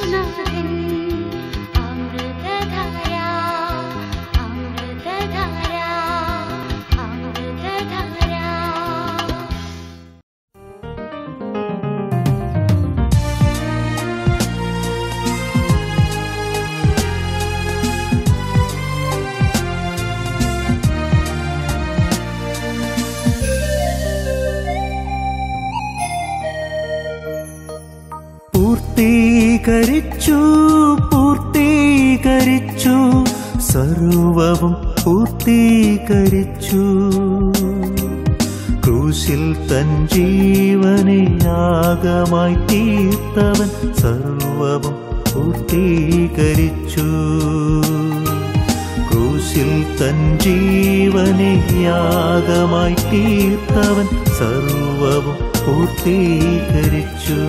യേശുനാഥൻ അമൃതധാര അമൃതധാര അമൃതധാര പൂർത്തീകരിച്ചു പൂർത്തീകരിച്ചു സർവവും പൂർത്തീകരിച്ചു ക്രൂശിൽ തൻ ജീവനെ യാഗമായി തീർത്തവൻ സർവവും പൂർത്തീകരിച്ചു ക്രൂശിൽ തൻ ജീവനെ യാഗമായി തീർത്തവൻ സർവവും പൂർത്തീകരിച്ചു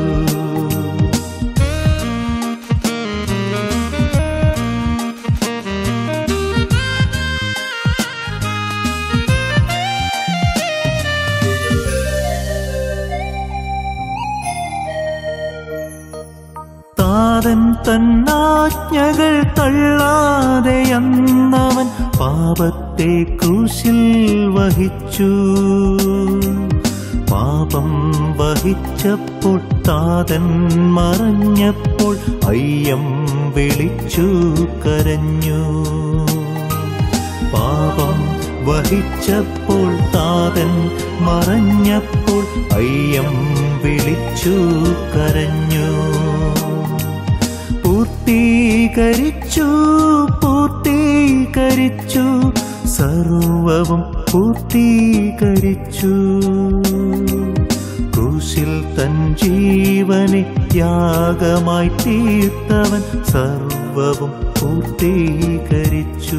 താതൻ തന്നാജ്ഞകൾ തള്ളാതെ അന്നവൻ പാപത്തെ ക്രൂശിൽ വഹിച്ചു പാപം വഹിച്ചപ്പോൾ താതൻ മറഞ്ഞപ്പോൾ അയ്യം വിളിച്ചു കരഞ്ഞു പാപം വഹിച്ചപ്പോൾ താതൻ മറഞ്ഞപ്പോൾ അയ്യം വിളിച്ചു കരഞ്ഞു പൂർത്തീകരിച്ചു പൂർത്തീകരിച്ചു സർവവും പൂർത്തീകരിച്ചു ക്രൂശിൽ തൻ ജീവനെ യാഗമായി തീർത്തവൻ സർവവും പൂർത്തീകരിച്ചു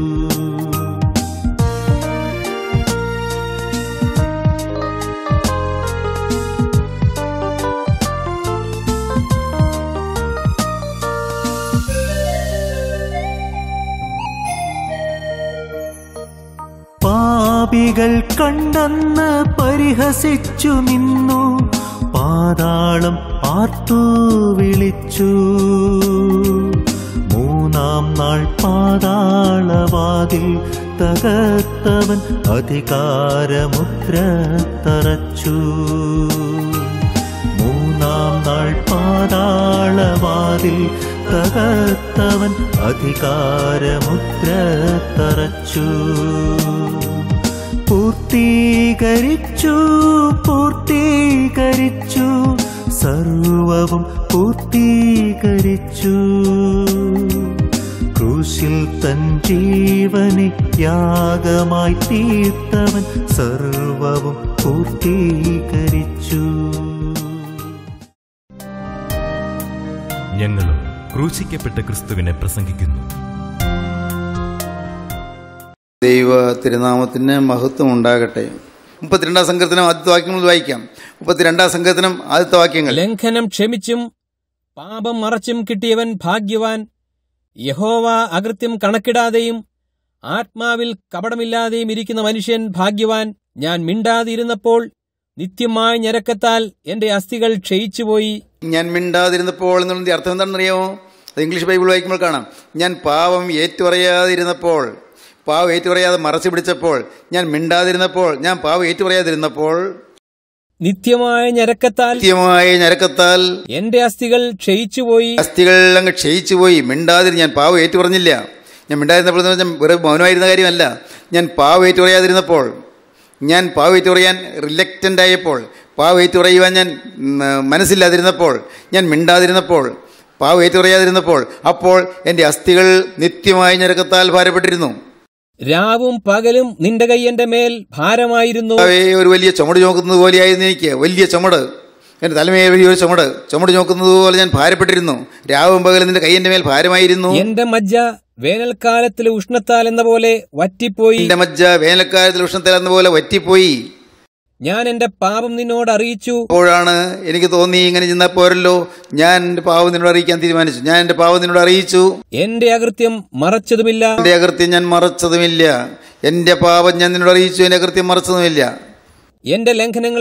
പാപികൾ കണ്ടെന്ന് പരിഹസിച്ചു നിന്നു പാതാളം ആർത്തു വിളിച്ചു മൂന്നാം നാൾ പാതാളവാതിൽ തകർത്തവൻ അധികാരമുദ്ര തറച്ചു മൂന്നാം നാൾ പാതാളവാതിൽ തകർത്തവൻ അധികാരമുദ്ര തറച്ചു പൂർത്തീകരിച്ചു പൂർത്തീകരിച്ചു സർവവും പൂർത്തീകരിച്ചു ക്രൂശിൽ തൻ ജീവനെ യാഗമായി തീർത്തവൻ സർവവും പൂർത്തീകരിച്ചു ഞങ്ങളും ക്രൂശിക്കപ്പെട്ട ക്രിസ്തുവിനെ പ്രസംഗിക്കുന്നു ദൈവ തിരുനാമത്തിന് മഹത്വം ഉണ്ടാകട്ടെ മുപ്പത്തിരണ്ടാം സങ്കീർത്തനം ആദ്യത്തെ വാക്യങ്ങൾ വായിക്കാം മുപ്പത്തിരണ്ടാം സങ്കീർത്തനം ആദ്യത്തെ വാക്യങ്ങൾ ലംഘനം ക്ഷമിച്ചും പാപം മറച്ചും കിട്ടിയവൻ ഭാഗ്യവാൻ യഹോവ അകൃത്യം കണക്കിടാതെയും ആത്മാവിൽ കപടമില്ലാതെയും ഇരിക്കുന്ന മനുഷ്യൻ ഭാഗ്യവാൻ ഞാൻ മിണ്ടാതിരുന്നപ്പോൾ നിത്യമായ ഞരക്കത്താൽ എന്റെ അസ്ഥികൾ ക്ഷയിച്ചുപോയി ഞാൻ മിണ്ടാതിരുന്നപ്പോൾ എന്നുള്ളതിന്റെ അർത്ഥം എന്താണെന്നറിയാമോ അത് ഇംഗ്ലീഷ് ബൈബിൾ വായിക്കുമ്പോൾ കാണാം ഞാൻ പാവം ഏറ്റുപറയാതിരുന്നപ്പോൾ പാവം ഏറ്റുപറയാതെ മറച്ചു പിടിച്ചപ്പോൾ ഞാൻ മിണ്ടാതിരുന്നപ്പോൾ ഞാൻ പാവം ഏറ്റുപറയാതിരുന്നപ്പോൾ നിത്യമായ ഞരക്കത്താൽ കൃത്യമായ ഞരക്കത്താൽ എന്റെ അസ്ഥികൾ ക്ഷയിച്ചുപോയി അസ്ഥികൾ അങ്ങ് ക്ഷയിച്ചു പോയി മിണ്ടാതിരി ഞാൻ പാവം ഏറ്റുപറഞ്ഞില്ല ഞാൻ മിണ്ടാതിരുന്നപ്പോൾ എന്ന് പറഞ്ഞാൽ വെറുതെ മൗനമായിരുന്ന കാര്യമല്ല ഞാൻ പാവം ഏറ്റുപറയാതിരുന്നപ്പോൾ ഞാൻ പാവം ഏറ്റുപറയാൻ റിലക്റ്റൻ്റ് ആയപ്പോൾ പാവം ഏറ്റുപറയുവാൻ ഞാൻ ഉം, മനസ്സില്ലാതിരുന്നപ്പോൾ ഞാൻ മിണ്ടാതിരുന്നപ്പോൾ പാവം ഏറ്റുപറയാതിരുന്നപ്പോൾ അപ്പോൾ എൻ്റെ അസ്ഥികൾ നിത്യമായ ഞരക്കത്താൽ ഭാരപ്പെട്ടിരുന്നു രാവും പകലും നിന്റെ കൈ എന്റെ മേൽ ഭാരമായിരുന്നു കർത്താവേ, ഒരു വലിയ ചുമട് ചോക്കുന്നത് പോലെയായിരുന്നു എനിക്ക് വലിയ ചുമട് എൻ്റെ തലമേ വലിയൊരു ചുമട് ചുമട് ചോക്കുന്നത് പോലെ ഞാൻ ഭാരപ്പെട്ടിരുന്നു രാവും പകലും നിന്റെ കൈ എൻ്റെ മേൽ ഭാരമായിരുന്നു എന്റെ മജ്ജ വേനൽക്കാലത്തിലെ ഉഷ്ണത്താൽ എന്ന പോലെ വറ്റിപ്പോയി എന്റെ മജ്ജ വേനൽക്കാലത്തിൽ ഉഷ്ണത്തിൽ എന്ന പോലെ വറ്റിപ്പോയി ഞാൻ എന്റെ പാപം നിന്നോട് അറിയിച്ചു അപ്പോഴാണ് എനിക്ക് തോന്നി ഇങ്ങനെ ചെന്നാൽ പോരല്ലോ ഞാൻ എന്റെ പാവം നിന്നോട് അറിയിക്കാൻ തീരുമാനിച്ചു ഞാൻ എന്റെ പാവം നിന്നോട് അറിയിച്ചു എന്റെ അകൃത്യം മറച്ചതുമില്ല എന്റെ അകൃത്യം ഞാൻ മറച്ചതുമില്ല എന്റെ പാപം ഞാൻ നിന്നോട് അറിയിച്ചു എന്റെ അകൃത്യം മറച്ചതുമില്ല എന്റെ ലംഘനങ്ങളെ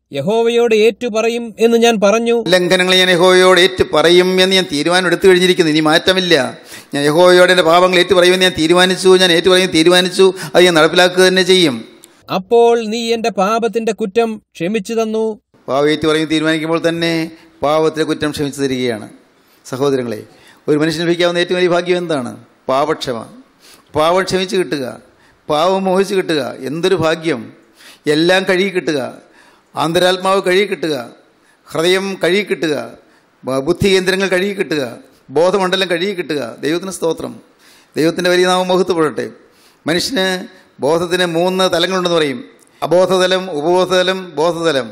യഹോവയോട് ഏറ്റു പറയും എന്ന് ഞാൻ പറഞ്ഞു ലംഘനങ്ങൾ ഞാൻ യഹോവയോട് ഏറ്റു പറയും എന്ന് ഞാൻ തീരുമാനം എടുത്തു കഴിഞ്ഞിരിക്കുന്നു ഇനി മാറ്റമില്ല ഞാൻ യഹോവയോട് എൻ്റെ പാപങ്ങൾ ഏറ്റു പറയുമെന്ന് ഞാൻ തീരുമാനിച്ചു ഞാൻ ഏറ്റു പറയും തീരുമാനിച്ചു അത് ഞാൻ നടപ്പിലാക്കുക തന്നെ ചെയ്യും അപ്പോൾ നീ എന്റെ പാപത്തിന്റെ കുറ്റം ക്ഷമിച്ചു തന്നു പാവം ഏറ്റു പറയും തീരുമാനിക്കുമ്പോൾ തന്നെ പാവത്തിലെ കുറ്റം ക്ഷമിച്ചു തരികയാണ് സഹോദരങ്ങളെ ഒരു മനുഷ്യന് ലഭിക്കാവുന്ന ഏറ്റവും വലിയ ഭാഗ്യം എന്താണ് പാപക്ഷമ പാവം ക്ഷമിച്ച് കിട്ടുക പാവം മോഹിച്ച് കിട്ടുക എന്തൊരു ഭാഗ്യം എല്ലാം കഴുകി കിട്ടുക ആന്തരാത്മാവ് കഴുകി കിട്ടുക ഹൃദയം കഴുകി കിട്ടുക ബ- ബുദ്ധി കേന്ദ്രങ്ങൾ കഴുകി കിട്ടുക ബോധമണ്ഡലം കഴുകി കിട്ടുക ദൈവത്തിന് സ്തോത്രം ദൈവത്തിൻ്റെ വലിയ നാമം മുഖത്തുപെടട്ടെ മനുഷ്യന് ബോധത്തിന് മൂന്ന് തലങ്ങളുണ്ടെന്ന് പറയും അബോധതലം ഉപബോധതലം ബോധതലം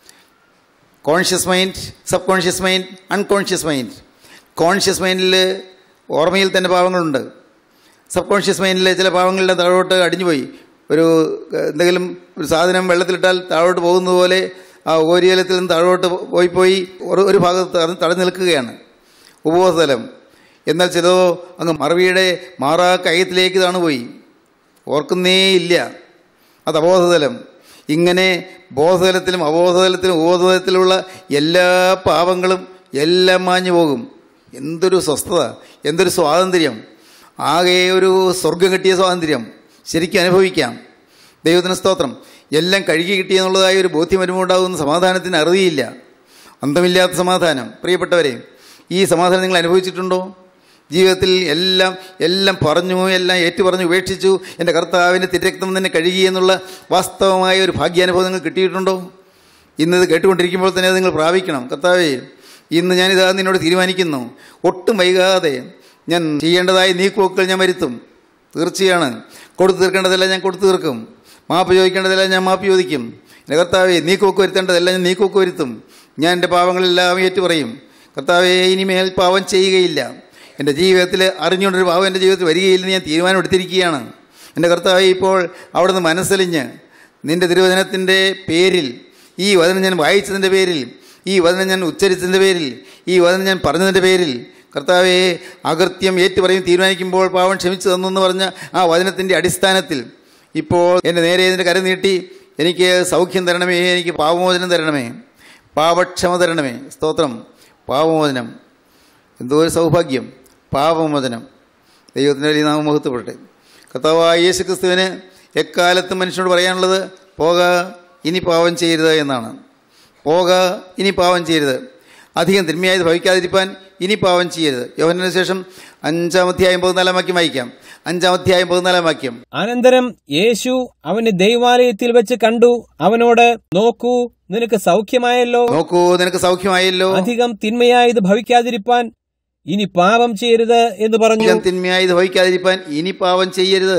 conscious mind sub conscious mind unconscious mind conscious മൈൻഡിൽ ഓർമ്മയിൽ തന്നെ പാവങ്ങളുണ്ട് സബ് കോൺഷ്യസ് മൈൻഡിൽ ചില പാവങ്ങളുടെ താഴോട്ട് അടിഞ്ഞുപോയി ഒരു ഏഹ്, എന്തെങ്കിലും ഒരു സാധനം വെള്ളത്തിലിട്ടാൽ താഴോട്ട് പോകുന്നത് പോലെ ആ ഓരിയലത്തിൽ നിന്ന് താഴോട്ട് പോയി പോയി ഒരു ഒരു ഭാഗത്ത് തട- തടഞ്ഞു നിൽക്കുകയാണ് ഉപബോധതലം എന്നാൽ ചിലതോ അങ്ങ് മറവിയുടെ മാറാ കയത്തിലേക്ക് താണുപോയി ഓർക്കുന്നേ ഇല്ല അത് അബോധതലം ഇങ്ങനെ ബോധതലത്തിലും അബോധതലത്തിലും ഉപബോധതലത്തിലുള്ള എല്ലാ പാപങ്ങളും എല്ലാം മാഞ്ഞു പോകും എന്തൊരു സ്വസ്ഥത എന്തൊരു സ്വാതന്ത്ര്യം ആകെ ഒരു സ്വർഗം കിട്ടിയ സ്വാതന്ത്ര്യം ശരിക്കും അനുഭവിക്കാം ദൈവത്തിന് സ്തോത്രം എല്ലാം കഴുകി കിട്ടിയെന്നുള്ളതായ ഒരു ബോധ്യം വരുമ്പോൾ ഉണ്ടാകുന്ന സമാധാനത്തിന് അറുതിയില്ല അന്തമില്ലാത്ത സമാധാനം പ്രിയപ്പെട്ടവരെ ഈ സമാധാനം നിങ്ങൾ അനുഭവിച്ചിട്ടുണ്ടോ ജീവിതത്തിൽ എല്ലാം എല്ലാം പറഞ്ഞു എല്ലാം ഏറ്റുപറഞ്ഞു ഉപേക്ഷിച്ചു എൻ്റെ കർത്താവിൻ്റെ തിരക്തം തന്നെ കഴുകി എന്നുള്ള വാസ്തവമായ ഒരു ഭാഗ്യാനുഭവം നിങ്ങൾ കിട്ടിയിട്ടുണ്ടോ ഇന്നത് കേട്ടുകൊണ്ടിരിക്കുമ്പോൾ തന്നെ അത് നിങ്ങൾ പ്രാപിക്കണം കർത്താവേ ഇന്ന് ഞാനിതാ നിന്നോട് തീരുമാനിക്കുന്നു ഒട്ടും വൈകാതെ ഞാൻ ചെയ്യേണ്ടതായ നീക്കുവോക്കുകൾ ഞാൻ വരുത്തും തീർച്ചയാണ് കൊടുത്തു തീർക്കേണ്ടതെല്ലാം ഞാൻ കൊടുത്തു തീർക്കും മാപ്പ് ചോദിക്കേണ്ടതെല്ലാം ഞാൻ മാപ്പ് ചോദിക്കും എൻ്റെ കർത്താവെ നീക്കുവോക്ക് വരുത്തേണ്ടതെല്ലാം ഞാൻ നീക്കുവോക്ക് വരുത്തും ഞാൻ എൻ്റെ പാവങ്ങളെല്ലാം ഏറ്റുപറയും കർത്താവെ ഇനിമേൽ പാവം ചെയ്യുകയില്ല എൻ്റെ ജീവിതത്തിൽ അറിഞ്ഞുകൊണ്ടൊരു പാവം എൻ്റെ ജീവിതത്തിൽ വരികയില്ലെന്ന് ഞാൻ തീരുമാനം എടുത്തിരിക്കുകയാണ് എൻ്റെ കർത്താവെ ഇപ്പോൾ അവിടുന്ന് മനസ്സലിഞ്ഞ് നിൻ്റെ തിരുവചനത്തിൻ്റെ പേരിൽ ഈ വചനം ഞാൻ വായിച്ചതിൻ്റെ പേരിൽ ഈ വചനം ഞാൻ ഉച്ചരിച്ചതിൻ്റെ പേരിൽ ഈ വചനം ഞാൻ പറഞ്ഞതിൻ്റെ പേരിൽ കർത്താവെ അകൃത്യം ഏറ്റുപറയും തീരുമാനിക്കുമ്പോൾ പാവം ക്ഷമിച്ചു തന്നു എന്ന് പറഞ്ഞ ആ വചനത്തിൻ്റെ അടിസ്ഥാനത്തിൽ ഇപ്പോൾ എൻ്റെ നേരെ ഇതിൻ്റെ കരം നീട്ടി എനിക്ക് സൗഖ്യം തരണമേ എനിക്ക് പാവമോചനം തരണമേ പാപക്ഷമ തരണമേ സ്തോത്രം പാപമോചനം എന്തോ ഒരു സൗഭാഗ്യം പാപമോചനം ദൈവത്തിൻ്റെ വലിയ നാമം മുഖത്തുപെട്ടെ കർത്താവായ യേശു ക്രിസ്തുവിന് എക്കാലത്തും മനുഷ്യനോട് പറയാനുള്ളത് പോക ഇനി പാവം ചെയ്യരുത് എന്നാണ് പോക ഇനി പാവം ചെയ്യരുത് അധികം തിന്മയായത് ഭവിക്കാതിരിക്കാൻ ഇനി പാവം ചെയ്യരുത് യോഹനന് ശേഷം അഞ്ചാം അധ്യായം പതിനാലാം വാക്യം വായിക്കാം അഞ്ചാം അധ്യായം പതിനാലാം വാക്യം അനന്തരം യേശു അവന് ദൈവാലയത്തിൽ വെച്ച് കണ്ടു അവനോട് നോക്കൂ നിനക്ക് സൗഖ്യമായല്ലോ നോക്കൂ നിനക്ക് സൗഖ്യമായല്ലോ അധികം തിന്മയായത് ഭവിക്കാതിരിപ്പാൻ ഇനി പാപം ചെയ്യരുത് എന്ന് പറഞ്ഞു അധികം തിന്മയായത് ഭവിക്കാതിരിക്കാൻ ഇനി പാവം ചെയ്യരുത്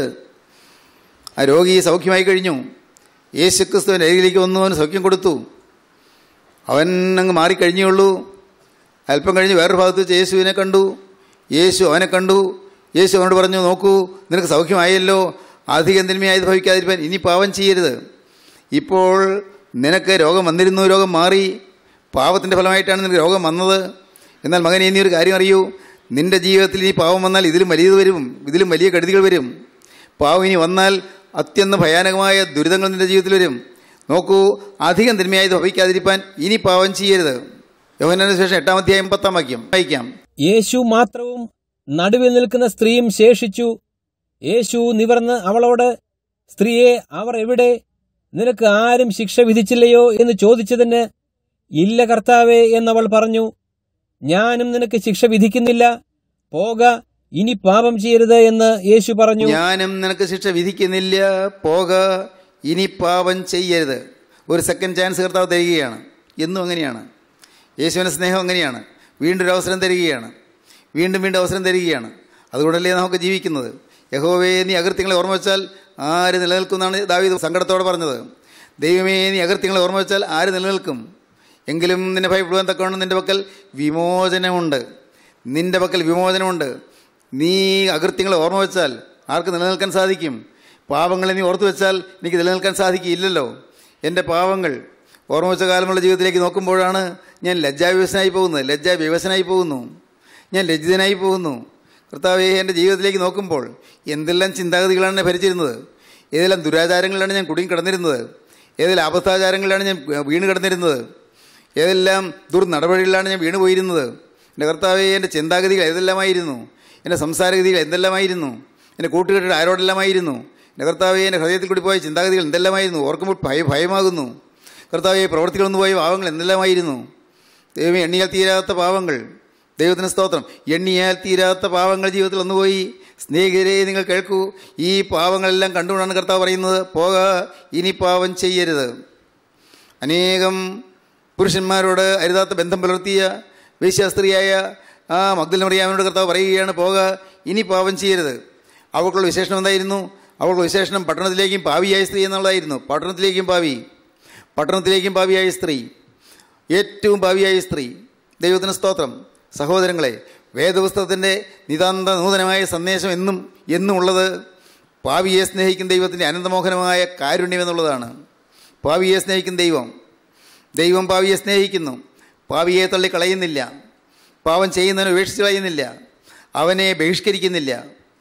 ആ രോഗി സൗഖ്യമായി കഴിഞ്ഞു യേശുക്രിസ്തുവിൻ്റെ അരികിലേക്ക് വന്നു അവന് സൗഖ്യം കൊടുത്തു അവൻ അങ്ങ് മാറിക്കഴിഞ്ഞുള്ളൂ അല്പം കഴിഞ്ഞ് വേറൊരു ഭാഗത്ത് വെച്ച് യേശുവിനെ കണ്ടു യേശു അവനെ കണ്ടു യേശു അവനോട് പറഞ്ഞു നോക്കൂ നിനക്ക് സൗഖ്യമായല്ലോ അധികം തിന്മയായത് ഭവിക്കാതിരിക്കാൻ ഇനി പാവം ചെയ്യരുത് ഇപ്പോൾ നിനക്ക് രോഗം വന്നിരുന്നു രോഗം മാറി പാവത്തിൻ്റെ ഫലമായിട്ടാണ് നിനക്ക് രോഗം വന്നത് എന്നാൽ മകനെ നീ ഒരു കാര്യം അറിയൂ നിന്റെ ജീവിതത്തിൽ ഇനി പാവം വന്നാൽ ഇതിലും വലിയത് വരും ഇതിലും വലിയ കെടുതികൾ വരും പാവം ഇനി വന്നാൽ അത്യന്തം ഭയാനകമായ ദുരിതങ്ങൾ നിന്റെ ജീവിതത്തിൽ വരും നോക്കൂ അധികം തിന്മയായത് ഭവിക്കാതിരിക്കാൻ ഇനി പാവം ചെയ്യരുത് യോഹനന് ശേഷം എട്ടാം അധ്യായം പത്താം വാക്യം വായിക്കാം യേശു മാത്രവും നടുവിൽ നിൽക്കുന്ന സ്ത്രീയും ശേഷിച്ചു യേശു നിവർന്ന് അവളോട് സ്ത്രീയെ അവർ എവിടെ നിനക്ക് ആരും ശിക്ഷ വിധിച്ചില്ലയോ എന്ന് ചോദിച്ചതിന് ഇല്ല കർത്താവേ എന്നവൾ പറഞ്ഞു ഞാനും നിനക്ക് ശിക്ഷ വിധിക്കുന്നില്ല പോക ഇനി പാപം ചെയ്യരുത് എന്ന് യേശു പറഞ്ഞു ഞാനും നിനക്ക് ശിക്ഷ വിധിക്കുന്നില്ല പോക ഇനി പാപം ചെയ്യരുത് ഒരു സെക്കൻഡ് ചാൻസ് കർത്താവ് തരികയാണ് എന്നും അങ്ങനെയാണ് യേശുവിൻ്റെ സ്നേഹം അങ്ങനെയാണ് വീണ്ടും ഒരു അവസരം തരികയാണ് വീണ്ടും വീണ്ടും അവസരം തരികയാണ് അതുകൊണ്ടല്ലേ നമുക്ക് ജീവിക്കുന്നത് യഹോവേ നീ അകൃത്യങ്ങളെ ഓർമ്മ വെച്ചാൽ ആര് നിലനിൽക്കുമെന്നാണ് ദാവീദ് സങ്കടത്തോടെ പറഞ്ഞത് ദൈവമേ നീ അകൃത്യങ്ങളെ ഓർമ്മ വെച്ചാൽ ആര് നിലനിൽക്കും എങ്കിലും നിന്നെ ഭയപ്പെടുവാൻ തക്കവണ്ണം നിന്റെ പക്കൽ വിമോചനമുണ്ട് നിന്റെ പക്കൽ വിമോചനമുണ്ട് നീ അകൃത്യങ്ങളെ ഓർമ്മ വെച്ചാൽ ആർക്ക് നിലനിൽക്കാൻ സാധിക്കും പാപങ്ങളെ നീ ഓർത്തു വെച്ചാൽ എനിക്ക് നിലനിൽക്കാൻ സാധിക്കില്ലല്ലോ എൻ്റെ പാവങ്ങൾ ഓർമ്മ വെച്ച കാലമുള്ള ജീവിതത്തിലേക്ക് നോക്കുമ്പോഴാണ് ഞാൻ ലജ്ജാവിവശനായി പോകുന്നത് ലജ്ജാവിവശനായി പോകുന്നു ഞാൻ ലജ്ജിതനായി പോകുന്നു കർത്താവെ എൻ്റെ ജീവിതത്തിലേക്ക് നോക്കുമ്പോൾ എന്തെല്ലാം ചിന്താഗതികളാണ് എന്നെ ഭരിച്ചിരുന്നത് ഏതെല്ലാം ദുരാചാരങ്ങളിലാണ് ഞാൻ കുടുങ്ങി കിടന്നിരുന്നത് ഏതെല്ലാം അബദ്ധാചാരങ്ങളിലാണ് ഞാൻ വീണ് കിടന്നിരുന്നത് ഏതെല്ലാം ദുർനടപടികളിലാണ് ഞാൻ വീണ് പോയിരുന്നത് എൻ്റെ കർത്താവെ എൻ്റെ ചിന്താഗതികൾ ഏതെല്ലാമായിരുന്നു എൻ്റെ സംസാരഗതികൾ എന്തെല്ലാമായിരുന്നു എൻ്റെ കൂട്ടുകെട്ടിൽ ആരോടെല്ലാമായിരുന്നു എൻ്റെ കർത്താവെ എൻ്റെ ഹൃദയത്തിൽ കൂടി പോയ ചിന്താഗതികൾ എന്തെല്ലാമായിരുന്നു ഓർക്കുമ്പോൾ ഭയ ഭയമാകുന്നു കർത്താവെ പ്രവർത്തികളൊന്നു പോയ പാവങ്ങൾ എന്തെല്ലാമായിരുന്നു ദൈവമേ എണ്ണിയാൽ തീരാത്ത പാവങ്ങൾ ദൈവത്തിന് സ്തോത്രം എണ്ണിയാൽ തീരാത്ത പാവങ്ങൾ ജീവിതത്തിൽ ഒന്നുപോയി സ്നേഹിതരെ നിങ്ങൾ കേൾക്കൂ ഈ പാവങ്ങളെല്ലാം കണ്ടുകൊണ്ടാണ് കർത്താവ് പറയുന്നത് പോക ഇനി പാവം ചെയ്യരുത് അനേകം പുരുഷന്മാരോട് അരുതാത്ത ബന്ധം പുലർത്തിയ വേശ്യാസ്ത്രീയായ ആ മഗ്ദല മറിയാമനോട് കർത്താവ് പറയുകയാണ് പോക ഇനി പാവം ചെയ്യരുത് അവൾക്കുള്ള വിശേഷണം എന്തായിരുന്നു അവൾക്കുള്ള വിശേഷണം പട്ടണത്തിലേക്കും പാവിയായ സ്ത്രീ എന്നുള്ളതായിരുന്നു പട്ടണത്തിലേക്കും പാവി പട്ടണത്തിലേക്കും പാവിയായ സ്ത്രീ ഏറ്റവും ഭാവിയായ സ്ത്രീ ദൈവത്തിന് സ്തോത്രം സഹോദരങ്ങളെ വേദപുസ്തകത്തിൻ്റെ നിതാന്ത നൂതനമായ സന്ദേശം എന്നും എന്നും ഉള്ളത് പാവിയെ സ്നേഹിക്കുന്ന ദൈവത്തിൻ്റെ അനന്തമോഹനമായ കാരുണ്യം എന്നുള്ളതാണ് പാവിയെ സ്നേഹിക്കുന്ന ദൈവം ദൈവം പാവിയെ സ്നേഹിക്കുന്നു പാവിയെ തള്ളി കളയുന്നില്ല പാവം ചെയ്യുന്നവനെ ഉപേക്ഷിച്ച് കളയുന്നില്ല അവനെ ബഹിഷ്കരിക്കുന്നില്ല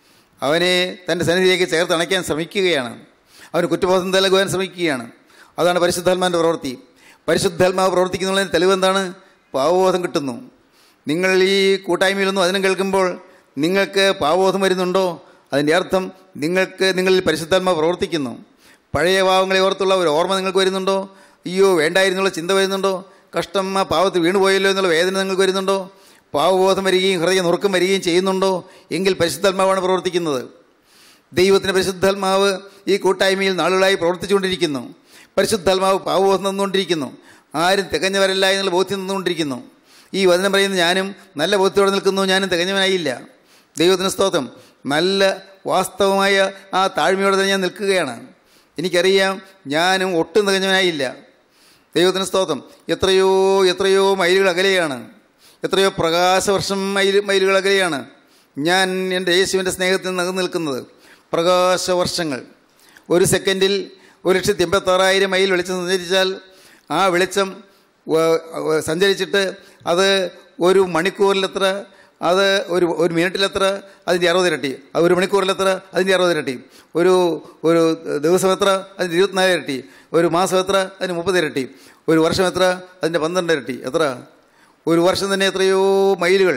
അവനെ തൻ്റെ സന്നിധിയിലേക്ക് ചേർത്ത് അണയ്ക്കാൻ ശ്രമിക്കുകയാണ് അവന് കുറ്റബോധം നൽകുവാൻ ശ്രമിക്കുകയാണ് അതാണ് പരിശുദ്ധാത്മാവിൻ്റെ പ്രവൃത്തി പരിശുദ്ധാത്മാവ് പ്രവർത്തിക്കുന്നുള്ളതിന് തെളിവ് എന്താണ് പാവബോധം കിട്ടുന്നു നിങ്ങൾ ഈ കൂട്ടായ്മയിലൊന്നും അതിനും കേൾക്കുമ്പോൾ നിങ്ങൾക്ക് പാവബോധം വരുന്നുണ്ടോ അതിൻ്റെ അർത്ഥം നിങ്ങൾക്ക് നിങ്ങളിൽ പരിശുദ്ധാത്മാവ് പ്രവർത്തിക്കുന്നു പഴയ പാവങ്ങളെ ഓർത്തുള്ള ഒരു ഓർമ്മ നിങ്ങൾക്ക് വരുന്നുണ്ടോ അയ്യോ വേണ്ടായിരുന്നുള്ള ചിന്ത വരുന്നുണ്ടോ കഷ്ടം ആ പാവത്തിൽ വീണുപോയല്ലോ എന്നുള്ള വേദന നിങ്ങൾക്ക് വരുന്നുണ്ടോ പാവബോധം വരികയും ഹൃദയ നുറുക്കം വരികയും ചെയ്യുന്നുണ്ടോ എങ്കിൽ പരിശുദ്ധാത്മാവാണ് പ്രവർത്തിക്കുന്നത് ദൈവത്തിൻ്റെ പരിശുദ്ധാത്മാവ് ഈ കൂട്ടായ്മയിൽ നാളുകളായി പ്രവർത്തിച്ചുകൊണ്ടിരിക്കുന്നു പരിശുദ്ധാത്മാവ് പാവബോധം തന്നുകൊണ്ടിരിക്കുന്നു ആരും തികഞ്ഞവരല്ല എന്നുള്ള ബോധ്യം തന്നുകൊണ്ടിരിക്കുന്നു ഈ വചനം പറയുന്ന ഞാനും നല്ല ബോധ്യത്തോടെ നിൽക്കുന്നു ഞാനും തികഞ്ഞവനായില്ല ദൈവത്തിന് സ്തോത്രം നല്ല വാസ്തവമായ ആ താഴ്മയോടെ തന്നെ ഞാൻ നിൽക്കുകയാണ് എനിക്കറിയാം ഞാനും ഒട്ടും തികഞ്ഞവനായില്ല ദൈവത്തിന് സ്തോത്രം എത്രയോ എത്രയോ മൈലുകൾ അകലെയാണ് എത്രയോ പ്രകാശവർഷം മൈൽ മൈലുകൾ അകലെയാണ് ഞാൻ എൻ്റെ യേശുവിൻ്റെ സ്നേഹത്തിൽ നിന്ന് നിൽക്കുന്നത് പ്രകാശവർഷങ്ങൾ ഒരു സെക്കൻഡിൽ ഒരു ലക്ഷത്തി എൺപത്താറായിരം മൈൽ വെളിച്ചം സഞ്ചരിച്ചാൽ ആ വെളിച്ചം വ- വ- സഞ്ചരിച്ചിട്ട് അത് ഒരു മണിക്കൂറിലെത്ര അത് ഒരു ഒരു മിനിറ്റിലെത്ര അതിൻ്റെ അറുപത് ഇരട്ടി അത് ഒരു മണിക്കൂറിലെത്ര അതിൻ്റെ അറുപത് ഇരട്ടി ഒരു ഒരു ദിവസം എത്ര അതിൻ്റെ ഇരുപത്തിനാല് ഇരട്ടി ഒരു മാസം എത്ര അതിന് മുപ്പത് ഇരട്ടി ഒരു വർഷം എത്ര അതിൻ്റെ പന്ത്രണ്ട് ഇരട്ടി എത്ര ഒരു വർഷം തന്നെ എത്രയോ മൈലുകൾ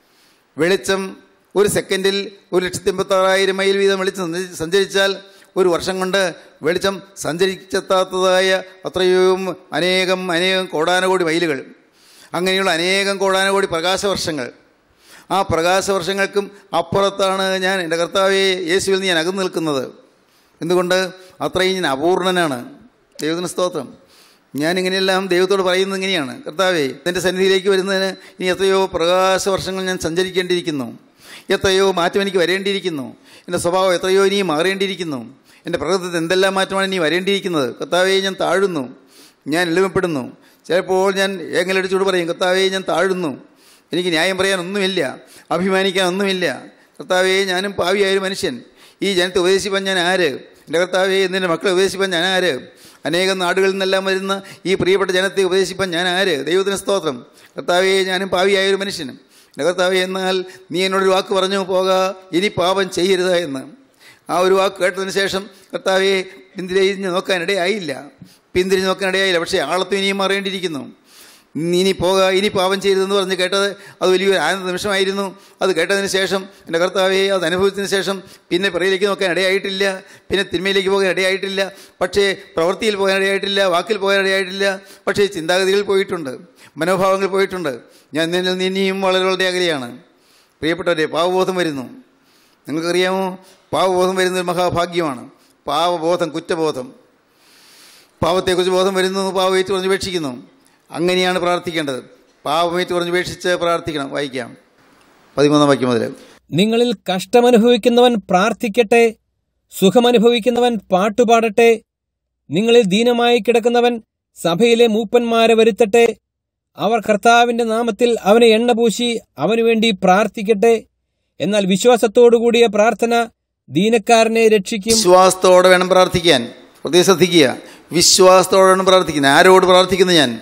വെളിച്ചം ഒരു സെക്കൻഡിൽ ഒരു ലക്ഷത്തി എൺപത്താറായിരം മൈൽ വീതം വെളിച്ചം സഞ്ചരി- സഞ്ചരിച്ചാൽ ഒരു വർഷം കൊണ്ട് വെളിച്ചം സഞ്ചരിച്ചെത്താത്തതായ അത്രയും അനേകം അനേകം കോടാനകോടി മൈലുകൾ അങ്ങനെയുള്ള അനേകം കോടാനകോടി പ്രകാശവർഷങ്ങൾ ആ പ്രകാശവർഷങ്ങൾക്കും അപ്പുറത്താണ് ഞാൻ എൻ്റെ കർത്താവെ യേശുവിൽ നിന്ന് ഞാൻ അകന്നു നിൽക്കുന്നത് എന്തുകൊണ്ട് അത്രയും ഞാൻ അപൂർണനാണ് ദൈവത്തിന് സ്തോത്രം ഞാൻ ഇങ്ങനെയെല്ലാം ദൈവത്തോട് പറയുന്നത് ഇങ്ങനെയാണ് കർത്താവേ എൻ്റെ സന്നിധിയിലേക്ക് വരുന്നതിന് ഇനി എത്രയോ പ്രകാശവർഷങ്ങൾ ഞാൻ സഞ്ചരിക്കേണ്ടിയിരിക്കുന്നു എത്രയോ മാറ്റം എനിക്ക് വരേണ്ടിയിരിക്കുന്നു എൻ്റെ സ്വഭാവം എത്രയോ ഇനി മാറേണ്ടിയിരിക്കുന്നു എൻ്റെ പ്രകൃതത്തിൽ എന്തെല്ലാം മാറ്റമാണ് ഇനി വരേണ്ടിയിരിക്കുന്നത് കർത്താവെ ഞാൻ താഴുന്നു ഞാൻ എളിമപ്പെടുന്നു ചിലപ്പോൾ ഞാൻ ഏങ്ങലടിച്ചുകൊണ്ട് പറയും കർത്താവെ ഞാൻ താഴുന്നു എനിക്ക് ന്യായം പറയാൻ ഒന്നുമില്ല അഭിമാനിക്കാൻ ഒന്നുമില്ല കർത്താവെ ഞാനും പാവിയായ ഒരു മനുഷ്യൻ ഈ ജനത്തെ ഉപദേശിപ്പാൻ ഞാൻ ആര് എൻ്റെ കർത്താവെ എന്നിൻ്റെ മക്കളെ ഉപദേശിപ്പാൻ ഞാൻ ആര് അനേകം നാടുകളിൽ നിന്നെല്ലാം വരുന്ന ഈ പ്രിയപ്പെട്ട ജനത്തെ ഉപദേശിപ്പാൻ ഞാൻ ആര് ദൈവത്തിന് സ്തോത്രം കർത്താവെ ഞാനും പാവിയായ ഒരു മനുഷ്യനും എൻ്റെ കർത്താവെ എന്നാൽ നീ എന്നോടൊരു വാക്ക് പറഞ്ഞു പോക ഇനി പാപം ചെയ്യരുത് എന്ന് ആ ഒരു വാക്ക് കേട്ടതിന് ശേഷം കർത്താവെ പിന്തിരിഞ്ഞ് നോക്കാനിടയായില്ല പിന്തിരിഞ്ഞ് നോക്കാനിടയായില്ല പക്ഷേ ആളത്തും ഇനിയും മാറേണ്ടിയിരിക്കുന്നു ഇനി പോക ഇനി പാപം ചെയ്തതെന്ന് പറഞ്ഞ് കേട്ടത് അത് വലിയൊരു ആനന്ദ നിമിഷമായിരുന്നു അത് കേട്ടതിന് ശേഷം എൻ്റെ കർത്താവെ അത് അനുഭവിച്ചതിന് ശേഷം പിന്നെ പിറയിലേക്ക് നോക്കാൻ ഇടയായിട്ടില്ല പിന്നെ തിന്മയിലേക്ക് പോകാൻ ഇടയായിട്ടില്ല പക്ഷേ പ്രവൃത്തിയിൽ പോകാൻ ഇടയായിട്ടില്ല വാക്കിൽ പോകാൻ ഇടയായിട്ടില്ല പക്ഷേ ചിന്താഗതികൾ പോയിട്ടുണ്ട് മനോഭാവങ്ങൾ പോയിട്ടുണ്ട് ഞാൻ നിന്നിൽ നിന്ന് ഇനിയും വളരെ വളരെ അകലെയാണ് പ്രിയപ്പെട്ടവരെ പാവബോധം വരുന്നു നിങ്ങൾക്കറിയാമോ പാവബോധം വരുന്നത് മഹാഭാഗ്യമാണ് പാവബോധം കുറ്റബോധം പാവത്തെക്കുറിച്ച് ബോധം വരുന്നു പാവം ഏറ്റു പറഞ്ഞ് ഉപേക്ഷിക്കുന്നു അങ്ങനെയാണ് പ്രാർത്ഥിക്കേണ്ടത് പാവം ഏറ്റു പറഞ്ഞ് ഉപേക്ഷിച്ച് പ്രാർത്ഥിക്കണം വായിക്കാം പതിമൂന്നാം വാക്യം മുതൽ നിങ്ങളിൽ കഷ്ടമനുഭവിക്കുന്നവൻ പ്രാർത്ഥിക്കട്ടെ സുഖമനുഭവിക്കുന്നവൻ പാട്ടുപാടട്ടെ നിങ്ങളിൽ ദീനമായി കിടക്കുന്നവൻ സഭയിലെ മൂപ്പന്മാരെ വരുത്തട്ടെ അവർ കർത്താവിന്റെ നാമത്തിൽ അവനെ എണ്ണ പൂശി അവനു വേണ്ടി പ്രാർത്ഥിക്കട്ടെ എന്നാൽ വിശ്വാസത്തോടുകൂടിയ പ്രാർത്ഥന ദീനക്കാരനെ രക്ഷിക്കും വിശ്വാസത്തോടെ വേണം പ്രാർത്ഥിക്കാൻ പ്രത്യേകം ശ്രദ്ധിക്കുക വിശ്വാസത്തോടെ വേണം പ്രാർത്ഥിക്കുന്നത് ആരോട് പ്രാർത്ഥിക്കുന്നു ഞാൻ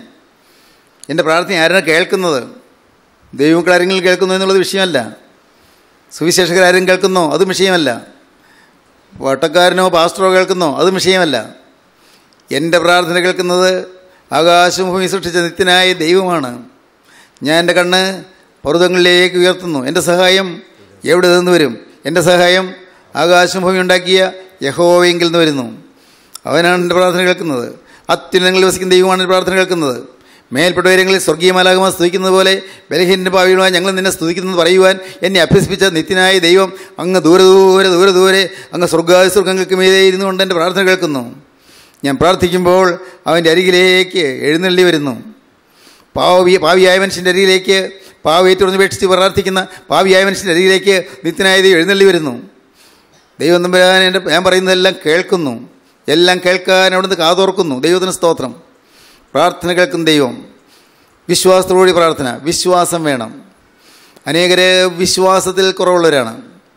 എൻ്റെ പ്രാർത്ഥന ആരാണ് കേൾക്കുന്നത് ദൈവങ്ങൾ ആരെങ്കിലും കേൾക്കുന്നു എന്നുള്ളത് വിഷയമല്ല സുവിശേഷകരാരും കേൾക്കുന്നോ അതും വിഷയമല്ല വട്ടക്കാരനോ പാസ്റ്ററോ കേൾക്കുന്നോ അതും വിഷയമല്ല എൻ്റെ പ്രാർത്ഥന കേൾക്കുന്നത് ആകാശവും ഭൂമി സൃഷ്ടിച്ച നിത്യനായ ദൈവമാണ് ഞാൻ എൻ്റെ കണ്ണ് പർവ്വതങ്ങളിലേക്ക് ഉയർത്തുന്നു എൻ്റെ സഹായം എവിടെ നിന്ന് വരും എൻ്റെ സഹായം ആകാശം ഭൂമി ഉണ്ടാക്കിയ യഹോവയെങ്കിൽ നിന്ന് വരുന്നു അവനാണ് എൻ്റെ പ്രാർത്ഥന കേൾക്കുന്നത് അത്യുന്നതങ്ങളിൽ വസിക്കുന്ന ദൈവമാണ് എൻ്റെ പ്രാർത്ഥന കേൾക്കുന്നത് മേൽപ്പെട്ട ഉയരങ്ങളിൽ സ്വർഗീയ മാലാകമ സ്തുതിക്കുന്നത് പോലെ ബലഹീനൻ്റെ ഭാവിയുമായി ഞങ്ങൾ നിന്നെ സ്തുതിക്കുന്നത് പറയുവാൻ എന്നെ അഭ്യസിപ്പിച്ച നിത്യനായ ദൈവം അങ്ങ് ദൂരെ ദൂരെ ദൂരെ ദൂരെ അങ്ങ് സ്വർഗാതി സ്വർഗങ്ങൾക്ക് മീതെ ഇരുന്നു കൊണ്ട് എൻ്റെ പ്രാർത്ഥന കേൾക്കുന്നു ഞാൻ പ്രാർത്ഥിക്കുമ്പോൾ അവൻ്റെ അരികിലേക്ക് എഴുന്നള്ളി വരുന്നു പാവി പാവിയായ മനുഷ്യൻ്റെ അരികിലേക്ക് പാവയേറ്റുറഞ്ഞപേക്ഷിച്ച് പ്രാർത്ഥിക്കുന്ന പാവിയായ മനുഷ്യൻ്റെ അരികിലേക്ക് നിത്യനായ ദൈവം എഴുന്നള്ളി വരുന്നു ദൈവം തമ്പുരാൻ എൻ്റെ ഞാൻ പറയുന്നതെല്ലാം കേൾക്കുന്നു എല്ലാം കേൾക്കാൻ അവിടുന്ന് കാതോർക്കുന്നു ദൈവത്തിന് സ്തോത്രം പ്രാർത്ഥന കേൾക്കും ദൈവം വിശ്വാസത്തോടുകൂടി പ്രാർത്ഥന വിശ്വാസം വേണം അനേകര് വിശ്വാസത്തിൽ കുറവുള്ളവരാണ്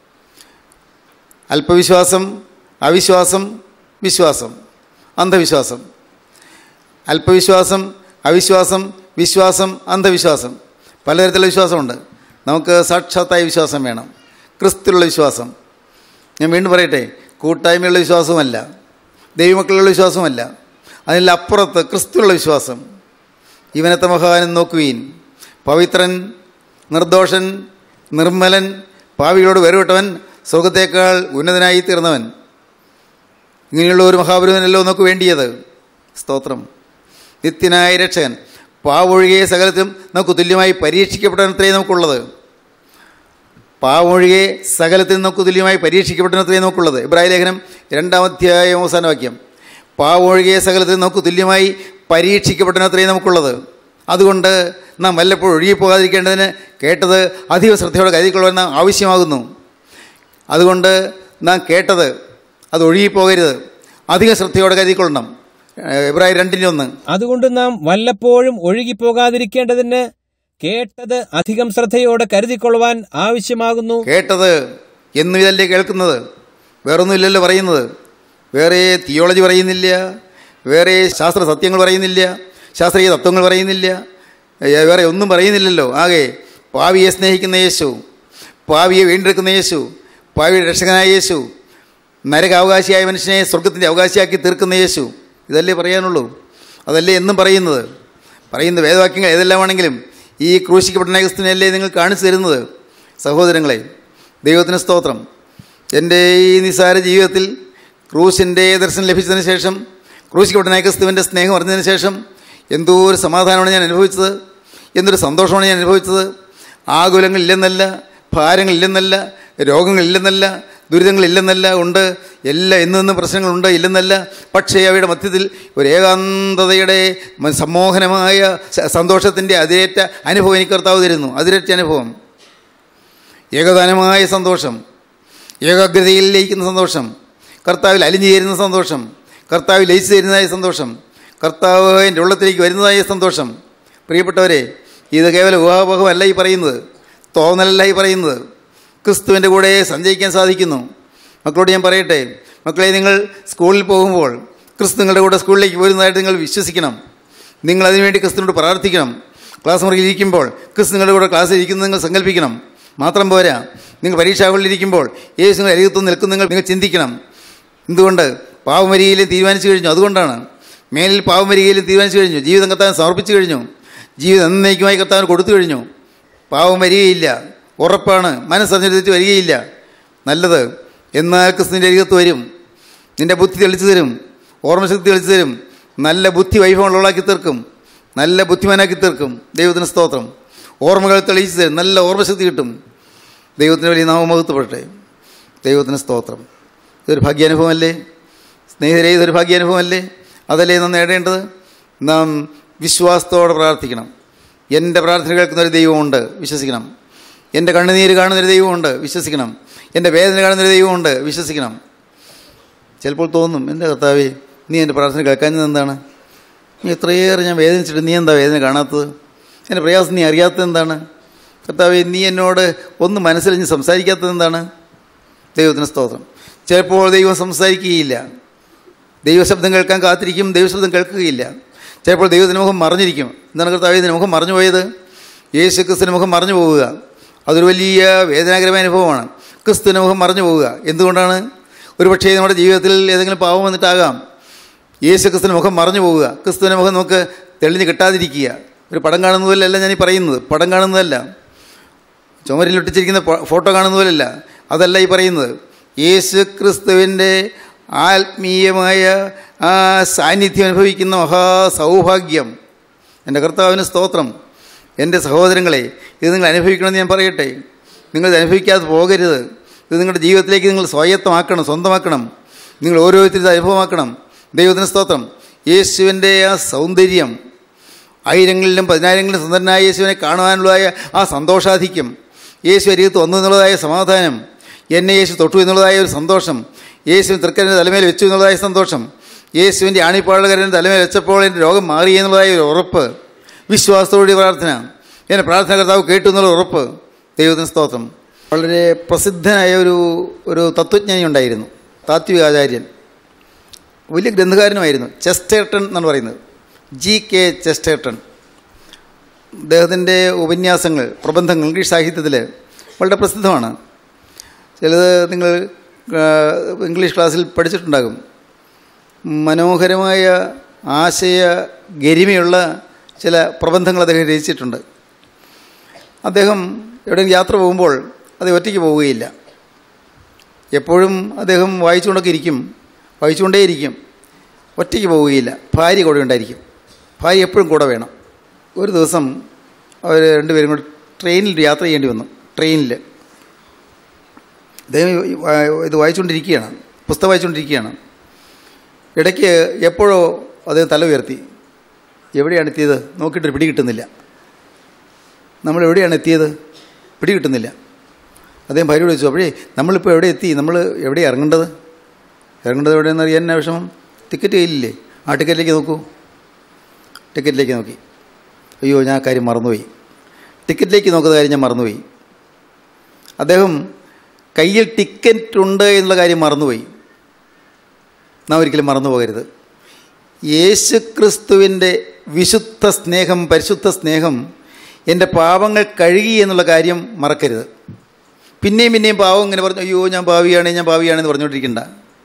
അല്പവിശ്വാസം അവിശ്വാസം വിശ്വാസം അന്ധവിശ്വാസം അല്പവിശ്വാസം അവിശ്വാസം വിശ്വാസം അന്ധവിശ്വാസം പലതരത്തിലുള്ള വിശ്വാസമുണ്ട് നമുക്ക് സാക്ഷാത്തായ വിശ്വാസം വേണം ക്രിസ്തുള്ള വിശ്വാസം ഞാൻ വീണ്ടും പറയട്ടെ കൂട്ടായ്മയുള്ള വിശ്വാസവുമല്ല ദൈവമക്കളുള്ള വിശ്വാസവുമല്ല അതിൻ്റെ അപ്പുറത്ത് ക്രിസ്തുള്ള വിശ്വാസം ഇവനത്തെ മഹാനും നോക്കുവീൻ പവിത്രൻ നിർദോഷൻ നിർമ്മലൻ പാവികളോട് വേറുപെട്ടവൻ സ്വർഗത്തേക്കാൾ ഉന്നതനായി തീർന്നവൻ ഇങ്ങനെയുള്ള ഒരു മഹാപുരുവനല്ലോ നമുക്ക് വേണ്ടിയത് സ്തോത്രം നിത്യനായ രക്ഷകൻ പാവൊഴികെ സകലത്തിലും നമുക്ക് തുല്യമായി പരീക്ഷിക്കപ്പെടാനത്രേ നമുക്കുള്ളത് പാവൊഴികെ സകലത്തിൽ നമുക്ക് തുല്യമായി പരീക്ഷിക്കപ്പെടാനത്രേ നമുക്കുള്ളത് ഇബ്രാഹിം ലേഖനം രണ്ടാം അധ്യായം അവസാന വാക്യം പാവൊഴികെ സകലത്തിൽ നമുക്ക് തുല്യമായി പരീക്ഷിക്കപ്പെടാനത്രേ നമുക്കുള്ളത് അതുകൊണ്ട് നാം വല്ലപ്പോഴും ഒഴുകി പോകാതിരിക്കേണ്ടതിന് കേട്ടത് അധിക ശ്രദ്ധയോടെ കരുതിക്കൊള്ളുവാൻ നാം ആവശ്യമാകുന്നു അതുകൊണ്ട് നാം കേട്ടത് അത് ഒഴുകിപ്പോകരുത് അധിക ശ്രദ്ധയോടെ കരുതിക്കൊള്ളണം എബ്രാഹിം രണ്ടിൻ്റെ ഒന്ന് അതുകൊണ്ട് നാം വല്ലപ്പോഴും ഒഴുകിപ്പോകാതിരിക്കേണ്ടതിന് കേട്ടത് അധികം ശ്രദ്ധയോടെ കരുതിക്കൊള്ളുവാൻ ആവശ്യമാകുന്നു കേട്ടത് എന്നും ഇതല്ലേ കേൾക്കുന്നത് വേറൊന്നുമില്ലല്ലോ പറയുന്നത് വേറെ തിയോളജി പറയുന്നില്ല വേറെ ശാസ്ത്ര സത്യങ്ങൾ പറയുന്നില്ല ശാസ്ത്രീയ തത്വങ്ങൾ പറയുന്നില്ല ഏ, വേറെ ഒന്നും പറയുന്നില്ലല്ലോ ആകെ പാവിയെ സ്നേഹിക്കുന്ന യേശു പാവിയെ വീണ്ടെടുക്കുന്ന യേശു പാവിയുടെ രക്ഷകനായ യേശു നരകാവകാശിയായ മനുഷ്യനെ സ്വർഗത്തിൻ്റെ അവകാശിയാക്കി തീർക്കുന്ന യേശു ഇതല്ലേ പറയാനുള്ളൂ അതല്ലേ എന്നും പറയുന്നത് പറയുന്ന വേദവാക്യങ്ങൾ ഏതെല്ലാമാണെങ്കിലും ഈ ക്രൂശിക്കപ്പെട്ട ക്രിസ്തുവിനല്ലേ നിങ്ങൾ കാണിച്ചു തരുന്നത് സഹോദരങ്ങളെ ദൈവത്തിന് സ്തോത്രം എൻ്റെ ഈ നിസ്സാര ജീവിതത്തിൽ ക്രൂശിൻ്റെ ദർശനം ലഭിച്ചതിന് ശേഷം ക്രൂശിക്കപ്പെട്ട ക്രിസ്തുവിൻ്റെ സ്നേഹം അറിഞ്ഞതിന് ശേഷം എന്തോ ഒരു സമാധാനമാണ് ഞാൻ അനുഭവിച്ചത് എന്തൊരു സന്തോഷമാണ് ഞാൻ അനുഭവിച്ചത് ആകുലങ്ങളില്ലെന്നല്ല ഭാരങ്ങളില്ലെന്നല്ല രോഗങ്ങളില്ലെന്നല്ല ദുരിതങ്ങളില്ലെന്നല്ല ഉണ്ട് എല്ലാ എന്നെന്നും പ്രശ്നങ്ങളുണ്ട് ഇല്ലെന്നല്ല പക്ഷേ അവയുടെ മധ്യത്തിൽ ഒരു ഏകാന്തതയുടെ മ- സമ്മോഹനമായ സ- സന്തോഷത്തിൻ്റെ അതിരേറ്റ അനുഭവം എനിക്ക് കർത്താവ് തരുന്നു അതിരേറ്റ അനുഭവം ഏകദാനമായ സന്തോഷം ഏകാഗ്രതയിൽ ലയിക്കുന്ന സന്തോഷം കർത്താവിൽ അലിഞ്ഞു ചേരുന്ന സന്തോഷം കർത്താവിൽ ലയിച്ചു തരുന്നതായ സന്തോഷം കർത്താവ് എൻ്റെ ഉള്ളത്തിലേക്ക് വരുന്നതായ സന്തോഷം പ്രിയപ്പെട്ടവരെ ഇത് കേവലം ഊഹാപോഹമല്ല ഈ പറയുന്നത് തോന്നലല്ല ഈ പറയുന്നത് ക്രിസ്തുവിൻ്റെ കൂടെ സഞ്ചരിക്കാൻ സാധിക്കുന്നു മക്കളോട് ഞാൻ പറയട്ടെ മക്കളെ നിങ്ങൾ സ്കൂളിൽ പോകുമ്പോൾ ക്രിസ്തു നിങ്ങളുടെ കൂടെ സ്കൂളിലേക്ക് വരുന്നതായിട്ട് നിങ്ങൾ വിശ്വസിക്കണം നിങ്ങൾ അതിനുവേണ്ടി ക്രിസ്തുവിനോട് പ്രാർത്ഥിക്കണം ക്ലാസ് മുറിയിൽ ഇരിക്കുമ്പോൾ ക്രിസ്തു നിങ്ങളുടെ കൂടെ ക്ലാസ്സിൽ ഇരിക്കുന്നത് നിങ്ങൾ സങ്കല്പിക്കണം മാത്രം പോരാ നിങ്ങൾ പരീക്ഷാകളിലിരിക്കുമ്പോൾ യേശു നിങ്ങൾ അരികത്തും നിൽക്കുന്ന നിങ്ങൾ നിങ്ങൾ ചിന്തിക്കണം എന്തുകൊണ്ട് പാവമരികയിലും തീരുമാനിച്ചു കഴിഞ്ഞു അതുകൊണ്ടാണ് മേലിൽ പാവമരികയിലും തീരുമാനിച്ചു കഴിഞ്ഞു ജീവിതം കർത്താൻ സമർപ്പിച്ചു കഴിഞ്ഞു ജീവിതം എന്നേക്കുമായി കർത്താവിന് കൊടുത്തു കഴിഞ്ഞു പാവം വരികയില്ല ഉറപ്പാണ് മനസ്സറിഞ്ഞ് തെറ്റ് വരികയില്ല നല്ലത് എന്നാൽ ക്രിസ്തുവിൻ്റെ അരികത്ത് വരും നിന്റെ ബുദ്ധി തെളിച്ചു തരും ഓർമ്മശക്തി തെളിച്ചു തരും നല്ല ബുദ്ധി വൈഭവമുള്ളവളാക്കി തീർക്കും നല്ല ബുദ്ധിമാനാക്കി തീർക്കും ദൈവത്തിന് സ്തോത്രം ഓർമ്മകൾ തെളിയിച്ചു തരും നല്ല ഓർമ്മശക്തി കിട്ടും ദൈവത്തിന് വലിയ നാമമഹത്വപ്പെടട്ടെ ദൈവത്തിന് സ്തോത്രം ഇതൊരു ഭാഗ്യാനുഭവമല്ലേ സ്നേഹിതരെ ഇതൊരു ഭാഗ്യാനുഭവമല്ലേ അതല്ലേ നാം നേടേണ്ടത് നാം വിശ്വാസത്തോടെ പ്രാർത്ഥിക്കണം എൻ്റെ പ്രാർത്ഥന കേൾക്കുന്ന ഒരു ദൈവമുണ്ട് വിശ്വസിക്കണം എൻ്റെ കണ്ണുനീര് കാണുന്നൊരു ദൈവമുണ്ട് വിശ്വസിക്കണം എൻ്റെ വേദന കാണുന്നൊരു ദൈവമുണ്ട് വിശ്വസിക്കണം ചിലപ്പോൾ തോന്നും എൻ്റെ കർത്താവേ നീ എൻ്റെ പ്രാർത്ഥന കേൾക്കാഞ്ഞത് എന്താണ് നീ എത്രയേറെ ഞാൻ വേദനിച്ചിട്ട് നീ എന്താ വേദന കാണാത്തത് എൻ്റെ പ്രയാസം നീ അറിയാത്തത് എന്താണ് കർത്താവേ നീ എന്നോട് ഒന്ന് മനസ്സിലഞ്ഞ് സംസാരിക്കാത്തത് എന്താണ് ദൈവത്തിന് സ്തോത്രം ചിലപ്പോൾ ദൈവം സംസാരിക്കുകയില്ല ദൈവശബ്ദം കേൾക്കാൻ കാത്തിരിക്കും ദൈവശബ്ദം കേൾക്കുകയില്ല ചിലപ്പോൾ ദൈവത്തിൻ്റെ മുഖം മറിഞ്ഞിരിക്കും എന്താണ് കർത്താവ് ഇതിന് മുഖം മറിഞ്ഞു പോയത് യേശു ക്രിസ്തുവിൻ്റെ മുഖം മറിഞ്ഞു പോവുക അതൊരു വലിയ വേദനാകരമായ അനുഭവമാണ് ക്രിസ്തുവിൻ്റെ മുഖം മറിഞ്ഞു പോവുക എന്തുകൊണ്ടാണ് ഒരുപക്ഷേ നമ്മുടെ ജീവിതത്തിൽ ഏതെങ്കിലും പാവം വന്നിട്ടാകാം യേശു ക്രിസ്തുവിൻ്റെ മുഖം മറഞ്ഞു പോവുക ക്രിസ്തുവിൻ്റെ മുഖം നമുക്ക് തെളിഞ്ഞ് കിട്ടാതിരിക്കുക ഒരു പടം കാണുന്നതല്ല ഞാൻ ഈ പറയുന്നത് പടം കാണുന്നതല്ല ചുമരിൽ ഒട്ടിച്ചിരിക്കുന്ന ഫോ- ഫോട്ടോ കാണുന്നതല്ല അതല്ല ഈ പറയുന്നത് യേശു ക്രിസ്തുവിൻ്റെ ആത്മീയമായ ആ സാന്നിധ്യം അനുഭവിക്കുന്ന മഹാസൗഭാഗ്യം എൻ്റെ കർത്താവിന് സ്തോത്രം എൻ്റെ സഹോദരങ്ങളെ ഇത് നിങ്ങൾ അനുഭവിക്കണമെന്ന് ഞാൻ പറയട്ടെ നിങ്ങൾ ഇത് അനുഭവിക്കാതെ പോകരുത് ഇത് നിങ്ങളുടെ ജീവിതത്തിലേക്ക് നിങ്ങൾ സ്വായത്തമാക്കണം സ്വന്തമാക്കണം നിങ്ങൾ ഓരോരുത്തരും ഇത് അനുഭവമാക്കണം ദൈവത്തിന് സ്തോത്രം യേശുവിൻ്റെ ആ സൗന്ദര്യം ആയിരങ്ങളിലും പതിനായിരങ്ങളിലും സുന്ദരനായ യേശുവിനെ കാണുവാനുള്ളതായ ആ സന്തോഷാധിക്യം യേശു അരികത്ത് വന്നു എന്നുള്ളതായ സമാധാനം എന്നെ യേശു തൊട്ടു എന്നുള്ളതായ ഒരു സന്തോഷം യേശുവിൻ തൃക്കരൻ്റെ തലമേൽ വെച്ചു എന്നുള്ളതായ സന്തോഷം യേശുവിൻ്റെ ആണിപ്പാടുകാരൻ്റെ തലമേൽ വെച്ചപ്പോൾ എൻ്റെ രോഗം മാറി എന്നുള്ളതായ ഒരു ഉറപ്പ് വിശ്വാസത്തോടെ പ്രാർത്ഥന എൻ്റെ പ്രാർത്ഥന കർത്താവ് കേട്ടു എന്നുള്ള ഉറപ്പ് ദൈവത്തിന് സ്തോത്രം വളരെ പ്രസിദ്ധനായ ഒരു ഒരു തത്വജ്ഞാനി ഉണ്ടായിരുന്നു താത്വികാചാര്യൻ വലിയ ഗ്രന്ഥകാരനുമായിരുന്നു ചെസ്റ്റേർട്ടൺ എന്നാണ് പറയുന്നത് ജി കെ ചെസ്റ്റേർട്ടൺ അദ്ദേഹത്തിൻ്റെ ഉപന്യാസങ്ങൾ പ്രബന്ധങ്ങൾ ഇംഗ്ലീഷ് സാഹിത്യത്തിൽ വളരെ പ്രസിദ്ധമാണ് ചിലത് നിങ്ങൾ ആ, ഇംഗ്ലീഷ് ക്ലാസ്സിൽ പഠിച്ചിട്ടുണ്ടാകും മനോഹരമായ ആശയ ഗരിമയുള്ള ചില പ്രബന്ധങ്ങൾ അദ്ദേഹം രചിച്ചിട്ടുണ്ട് അദ്ദേഹം എവിടെയെങ്കിലും യാത്ര പോകുമ്പോൾ അത് ഒറ്റയ്ക്ക് പോവുകയില്ല എപ്പോഴും അദ്ദേഹം വായിച്ചുകൊണ്ടൊക്കെ ഇരിക്കും വായിച്ചുകൊണ്ടേയിരിക്കും ഒറ്റയ്ക്ക് പോവുകയില്ല ഭാര്യ കൂടെ ഉണ്ടായിരിക്കും ഭാര്യ എപ്പോഴും കൂടെ വേണം ഒരു ദിവസം അവർ രണ്ടുപേരും കൂടെ ട്രെയിനിൽ യാത്ര ചെയ്യേണ്ടി വന്നു ട്രെയിനിൽ അദ്ദേഹം ഈ വാ- ഇത് വായിച്ചുകൊണ്ടിരിക്കുകയാണ് പുസ്തകം വായിച്ചുകൊണ്ടിരിക്കുകയാണ് ഇടയ്ക്ക് എപ്പോഴോ അദ്ദേഹം തല ഉയർത്തി എവിടെയാണ് എത്തിയത് നോക്കിയിട്ട് പിടി കിട്ടുന്നില്ല നമ്മൾ എവിടെയാണ് എത്തിയത് പിടി കിട്ടുന്നില്ല അദ്ദേഹം ഭാര്യയോട് ചോദിച്ചു അപ്പോഴേ നമ്മളിപ്പോൾ എവിടെ എത്തി നമ്മൾ എവിടെയാണ് ഇറങ്ങേണ്ടത് ഇറങ്ങേണ്ടത് എവിടെയെന്ന് അറിയാൻ എന്നാ വിഷമം ടിക്കറ്റ് കയ്യിലില്ലേ ആ ടിക്കറ്റിലേക്ക് നോക്കൂ ടിക്കറ്റിലേക്ക് നോക്കി അയ്യോ ഞാൻ ആ കാര്യം മറന്നുപോയി ടിക്കറ്റിലേക്ക് നോക്കുന്ന കാര്യം ഞാൻ മറന്നുപോയി അദ്ദേഹം കയ്യിൽ ടിക്കറ്റ് ഉണ്ട് എന്നുള്ള കാര്യം മറന്നുപോയി നാം ഒരിക്കലും മറന്നു പോകരുത് യേശു ക്രിസ്തുവിൻ്റെ വിശുദ്ധ സ്നേഹം പരിശുദ്ധ സ്നേഹം എൻ്റെ പാപങ്ങൾ കഴുകി എന്നുള്ള കാര്യം മറക്കരുത് പിന്നെയും പിന്നെയും പാവം ഇങ്ങനെ പറഞ്ഞു അയ്യോ ഞാൻ ഭാവിയാണ് ഞാൻ ഭാവിയാണെന്ന് പറഞ്ഞുകൊണ്ടിരിക്കണ്ട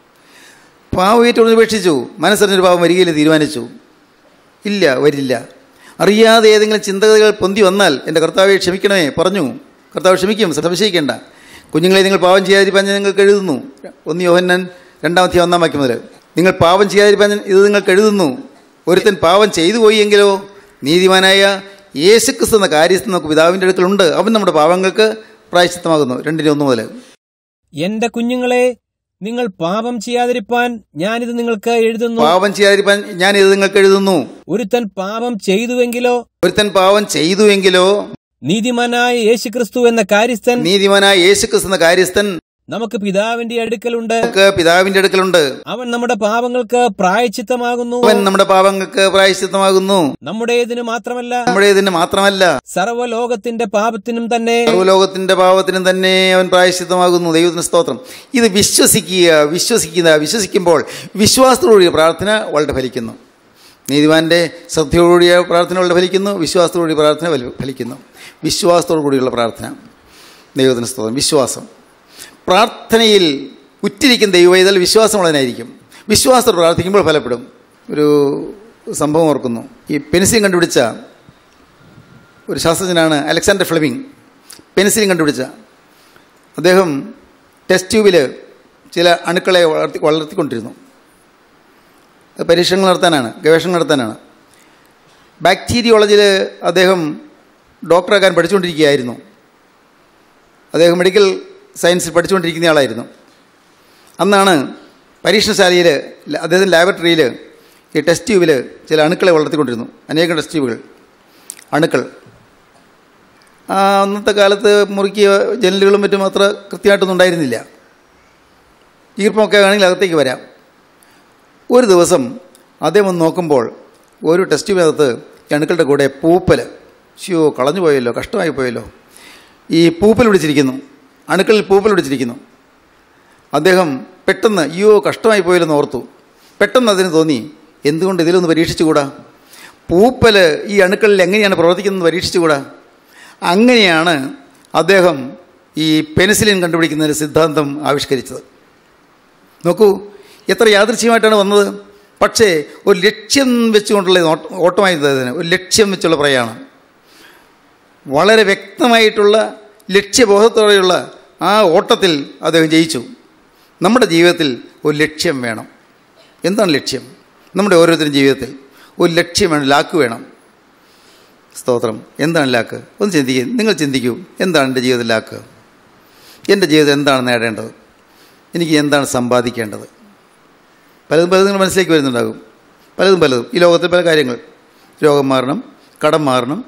പാവം ഏറ്റവും ഉപേക്ഷിച്ചു മനസ്സറിഞ്ഞൊരു പാവം വരികയില്ല തീരുമാനിച്ചു ഇല്ല വരില്ല അറിയാതെ ഏതെങ്കിലും ചിന്തകൾ പൊന്തി വന്നാൽ എൻ്റെ കർത്താവെ ക്ഷമിക്കണമേ പറഞ്ഞു കർത്താവ് ക്ഷമിക്കും സംശയിക്കേണ്ട കുഞ്ഞുങ്ങളെ നിങ്ങൾ പാവം ചെയ്യാതിരിക്കാൻ ഞാൻ നിങ്ങൾക്ക് എഴുതുന്നു ഒന്ന് യോഹന്നാൻ രണ്ടാമത്തെ ഒന്നാം വാക്യം മുതൽ നിങ്ങൾ പാവം ചെയ്യാതിരിക്കാൻ ഞാൻ ഇത് നിങ്ങൾക്ക് എഴുതുന്നു ഒരുത്തൻ പാവം ചെയ്തു പോയി എങ്കിലോ നീതിമാനായ യേശുക്രിസ്തു എന്ന കാര്യസ്ഥൻ നമുക്ക് പിതാവിൻ്റെ അടുക്കലുണ്ട് അവൻ നമ്മുടെ പാവങ്ങൾക്ക് പ്രായശ്ചിത്തമാകുന്നു രണ്ടിന് ഒന്ന് മുതൽ എന്റെ കുഞ്ഞുങ്ങളെ നിങ്ങൾ പാപം ചെയ്യാതിരിപ്പാൻ ഞാനിത് നിങ്ങൾക്ക് എഴുതുന്നു പാവം ചെയ്യാതിരിക്കാൻ ഞാൻ ഇത് നിങ്ങൾക്ക് എഴുതുന്നു ഒരുത്തൻ പാപം ചെയ്തുവെങ്കിലോ ഒരുത്തൻ പാവം ചെയ്തുവെങ്കിലോ നീതിമാനായ യേശുക്രിസ്തു എന്ന കാര്യസ്ഥൻ നീതിമാനായ യേശുക്രിസ്തു എന്ന കാര്യസ്ഥൻ നമുക്ക് പിതാവിന്റെ അടുക്കലുണ്ട് നമുക്ക് പിതാവിന്റെ അടുക്കലുണ്ട് അവൻ നമ്മുടെ പാപങ്ങൾക്ക് പ്രായച്ചിത്തമാകുന്നു അവൻ നമ്മുടെ പാപങ്ങൾക്ക് പ്രായശ്ചിത്തമാകുന്നു നമ്മുടേതിന് മാത്രമല്ല നമ്മുടെ ഇതിന് മാത്രമല്ല സർവ്വലോകത്തിന്റെ പാപത്തിനും തന്നെ സർവ്വലോകത്തിന്റെ പാപത്തിനും തന്നെ അവൻ പ്രായശ്ചിത്തമാകുന്നു ദൈവത്തിന് സ്തോത്രം ഇത് വിശ്വസിക്കുക വിശ്വസിക്കുക വിശ്വസിക്കുമ്പോൾ വിശ്വാസത്തോടുകൂടിയ പ്രാർത്ഥന വളരെ ഫലിക്കുന്നു നീതിമാന്റെ ശ്രദ്ധയോടുകൂടിയ പ്രാർത്ഥന വളരെ ഫലിക്കുന്നു വിശ്വാസത്തോടുകൂടിയ പ്രാർത്ഥന ഫലി- ഫലിക്കുന്നു വിശ്വാസത്തോടു കൂടിയുള്ള പ്രാർത്ഥന ദൈവത്തിന് സ്തോത്രം വിശ്വാസം പ്രാർത്ഥനയിൽ ഉറ്റിരിക്കുന്ന ദൈവവേദൽ വിശ്വാസമുള്ളതിനായിരിക്കും വിശ്വാസത്തോട് പ്രാർത്ഥിക്കുമ്പോൾ ഫലപ്പെടും ഒരു സംഭവം ഓർക്കുന്നു ഈ പെൻസിൽ കണ്ടുപിടിച്ച ഒരു ശാസ്ത്രജ്ഞനാണ് അലക്സാണ്ടർ ഫ്ലെമിംഗ് പെൻസിലിൻ കണ്ടുപിടിച്ച അദ്ദേഹം ടെസ്റ്റ് ട്യൂബിൽ ചില അണുക്കളെ വളർത്തി വളർത്തിക്കൊണ്ടിരുന്നു അത് പരീക്ഷണങ്ങൾ നടത്താനാണ് ഗവേഷണം നടത്താനാണ് ബാക്ടീരിയോളജിയിൽ അദ്ദേഹം ഡോക്ടറാകാൻ പഠിച്ചുകൊണ്ടിരിക്കുകയായിരുന്നു അദ്ദേഹം മെഡിക്കൽ സയൻസിൽ പഠിച്ചുകൊണ്ടിരിക്കുന്ന ആളായിരുന്നു അന്നാണ് പരീക്ഷണശാലയിൽ അദ്ദേഹത്തിൻ്റെ ലാബറട്ടറിയിൽ ഈ ടെസ്റ്റ് ട്യൂബിൽ ചില അണുക്കളെ വളർത്തിക്കൊണ്ടിരുന്നു അനേകം ടെസ്റ്റ് ട്യൂബുകൾ അണുക്കൾ ആ അന്നത്തെ കാലത്ത് മുറുക്കിയ ജനലുകളും മറ്റും അത്ര കൃത്യമായിട്ടൊന്നും ഉണ്ടായിരുന്നില്ല ഈർപ്പമൊക്കെ ആണെങ്കിൽ അകത്തേക്ക് വരാം ഒരു ദിവസം അദ്ദേഹം ഒന്ന് നോക്കുമ്പോൾ ഒരു ടെസ്റ്റ് ട്യൂബിനകത്ത് ഈ അണുക്കളുടെ കൂടെ പൂപ്പൽ ഷിയോ കളഞ്ഞു പോയല്ലോ കഷ്ടമായി പോയല്ലോ ഈ പൂപ്പൽ പിടിച്ചിരിക്കുന്നു അണുക്കളിൽ പൂപ്പൽ പിടിച്ചിരിക്കുന്നു അദ്ദേഹം പെട്ടെന്ന് അയ്യോ കഷ്ടമായി പോയല്ലോ എന്ന് ഓർത്തു പെട്ടെന്ന് അതിന് തോന്നി എന്തുകൊണ്ട് ഇതിലൊന്ന് പരീക്ഷിച്ചുകൂടാ പൂപ്പൽ ഈ അണുക്കളിൽ എങ്ങനെയാണ് പ്രവർത്തിക്കുന്നത് പരീക്ഷിച്ചുകൂടാ അങ്ങനെയാണ് അദ്ദേഹം ഈ പെനിസിലിൻ കണ്ടുപിടിക്കുന്നതിന് സിദ്ധാന്തം ആവിഷ്കരിച്ചത് നോക്കൂ എത്ര യാദൃച്ഛികമായിട്ടാണ് വന്നത് പക്ഷേ ഒരു ലക്ഷ്യം വെച്ചുകൊണ്ടുള്ള ഓട്ട- ഓട്ടമായിരുന്നു അതിന് ഒരു ലക്ഷ്യം വെച്ചുള്ള പ്രയാണം വളരെ വ്യക്തമായിട്ടുള്ള ലക്ഷ്യബോധത്തോടെയുള്ള ആ ഓട്ടത്തിൽ അദ്ദേഹം ജയിച്ചു നമ്മുടെ ജീവിതത്തിൽ ഒരു ലക്ഷ്യം വേണം എന്താണ് ലക്ഷ്യം നമ്മുടെ ഓരോരുത്തരും ജീവിതത്തിൽ ഒരു ലക്ഷ്യം വേണം ലാക്ക് വേണം സ്തോത്രം എന്താണ് ലാക്ക് ഒന്ന് ചിന്തിക്കുക നിങ്ങൾ ചിന്തിക്കൂ എന്താണ് എൻ്റെ ജീവിതത്തിൽ ലാക്ക് എൻ്റെ ജീവിതം എന്താണ് നേടേണ്ടത് എനിക്ക് എന്താണ് സമ്പാദിക്കേണ്ടത് പലതും പലതും നിങ്ങൾ മനസ്സിലേക്ക് വരുന്നുണ്ടാകും പലതും പലതും ഈ ലോകത്തിൽ പല കാര്യങ്ങൾ രോഗം മാറണം കടം മാറണം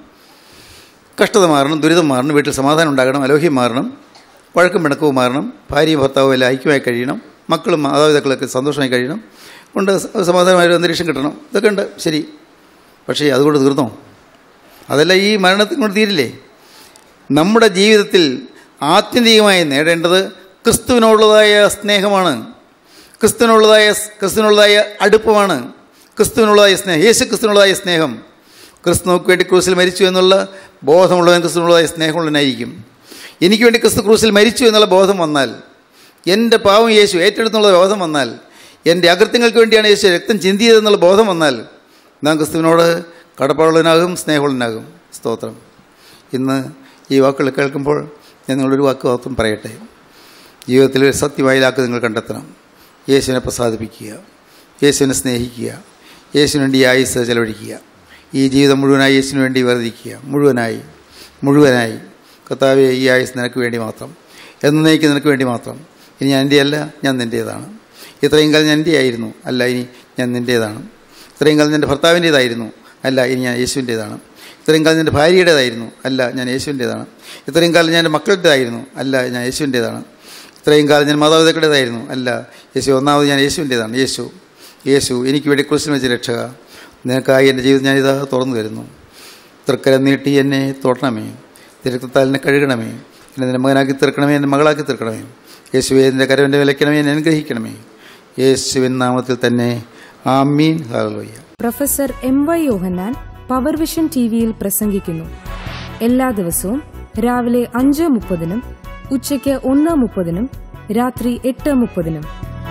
കഷ്ടത മാറണം ദുരിതം മാറണം വീട്ടിൽ സമാധാനം ഉണ്ടാകണം അലോഹ്യം മാറണം വഴക്കും പിണക്കവും മാറണം ഭാര്യയും ഭർത്താവും എല്ലാം ഐക്യമായി കഴിയണം മക്കളും മാതാപിതാക്കളൊക്കെ സന്തോഷമായി കഴിയണം കൊണ്ട് സ- സമാധാനമായ ഒരു അന്തരീക്ഷം കിട്ടണം ഇതൊക്കെ ഉണ്ട് ശരി പക്ഷേ അതുകൊണ്ട് തീർന്നോ അതല്ല ഈ മരണത്തിൽ കൊണ്ട് തീരില്ലേ നമ്മുടെ ജീവിതത്തിൽ ആത്യന്തികമായി നേടേണ്ടത് ക്രിസ്തുവിനുള്ളതായ സ്നേഹമാണ് ക്രിസ്തുവിനുള്ളതായ ക്രിസ്തുവിനുള്ളതായ അടുപ്പമാണ് ക്രിസ്തുവിനുള്ളതായ സ്നേഹം യേശു ക്രിസ്തുവിനുള്ളതായ സ്നേഹം ക്രിസ്തു നമുക്ക് വേണ്ടി ക്രൂസിൽ മരിച്ചു എന്നുള്ള ബോധമുള്ളവൻ ക്രിസ്തുവിനുള്ളതായ സ്നേഹമുള്ളവനായിരിക്കും എനിക്ക് വേണ്ടി ക്രിസ്തു ക്രൂസിൽ മരിച്ചു എന്നുള്ള ബോധം വന്നാൽ എൻ്റെ പാവം യേശു ഏറ്റെടുത്തുള്ള ബോധം വന്നാൽ എൻ്റെ അകൃത്യങ്ങൾക്ക് വേണ്ടിയാണ് യേശു രക്തം ചിന്തിയതെന്നുള്ള ബോധം വന്നാൽ നാം ക്രിസ്തുവിനോട് കടപ്പാടുള്ളവനാകും സ്നേഹമുള്ളവനാകും സ്തോത്രം ഇന്ന് ഈ വാക്കുകൾ കേൾക്കുമ്പോൾ ഞാൻ നിങ്ങളൊരു വാക്ക് മാത്രം പറയട്ടെ ജീവിതത്തിൽ ഒരു സത്യമായ ലാക്ക് നിങ്ങൾ കണ്ടെത്തണം യേശുവിനെ പ്രസാദിപ്പിക്കുക യേശുവിനെ സ്നേഹിക്കുക യേശുവിന് വേണ്ടി ഈ ആയുസ് ചെലവഴിക്കുക ഈ ജീവിതം മുഴുവനായി യേശുവിന് വേണ്ടി വർദ്ധിക്കുക മുഴുവനായി മുഴുവനായി കർത്താവെ ഈ ആയുസ് നിനക്ക് വേണ്ടി മാത്രം എന്നേക്ക് നിനക്ക് വേണ്ടി മാത്രം ഇനി ഞാൻ എൻ്റെയല്ല ഞാൻ നിൻ്റേതാണ് ഇത്രയും കാലം ഞാൻ എൻ്റെ ആയിരുന്നു അല്ല ഇനി ഞാൻ നിൻ്റേതാണ് ഇത്രയും കാലം എൻ്റെ ഭർത്താവിൻ്റേതായിരുന്നു അല്ല ഇനി ഞാൻ യേശുവിൻ്റേതാണ് ഇത്രയും കാലം എൻ്റെ ഭാര്യയുടേതായിരുന്നു അല്ല ഞാൻ യേശുവിൻ്റേതാണ് ഇത്രയും കാലം ഞാൻ എൻ്റെ മക്കളുടേതായിരുന്നു അല്ല ഞാൻ യേശുവിൻ്റേതാണ് ഇത്രയും കാലം ഞാൻ മാതാപിതാക്കളുടേതായിരുന്നു അല്ല യേശു ഒന്നാമത് ഞാൻ യേശുവിൻ്റേതാണ് യേശു യേശു എനിക്ക് വേണ്ടി ക്രിസ്തു വെച്ച് രക്ഷക നിനക്കായി എൻ്റെ ജീവിതം ഞാനിതാ തുറന്നു തരുന്നു തൃക്കരം നീട്ടി എന്നെ തൊടണമേ തിരക്കത്താൽ എന്നെ കഴുകണമേ എന്നെ നിന്റെ മകനാക്കി തീർക്കണമേ എന്നെ മകളാക്കി തീർക്കണമേ യേശുവെ എൻ്റെ കരവൻ്റെ വിലയ്ക്കണമേ എന്നെ അനുഗ്രഹിക്കണമേ യേശുവിൻ നാമത്തിൽ തന്നെ ആമീൻ ഹാലോയ്യ professor M Y Yohannan power vision T വിയിൽ പ്രസംഗിക്കുന്നു എല്ലാ ദിവസവും രാവിലെ അഞ്ച് മുപ്പതിനും ഉച്ചയ്ക്ക് ഒന്ന് മുപ്പതിനും രാത്രി എട്ട് മുപ്പതിനും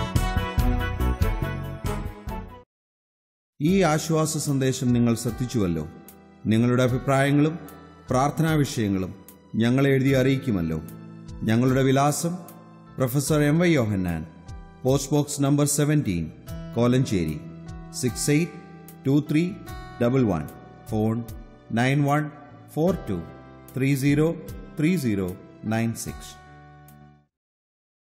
ഈ ആശ്വാസ സന്ദേശം നിങ്ങൾ ശ്രദ്ധിച്ചുവല്ലോ നിങ്ങളുടെ അഭിപ്രായങ്ങളും പ്രാർത്ഥനാ വിഷയങ്ങളും ഞങ്ങളെ എഴുതി അറിയിക്കുമല്ലോ ഞങ്ങളുടെ വിലാസം professor M Y Yohannan post box number seventeen Kolenchery six eight two three double one phone nine one four two three zero three zero nine six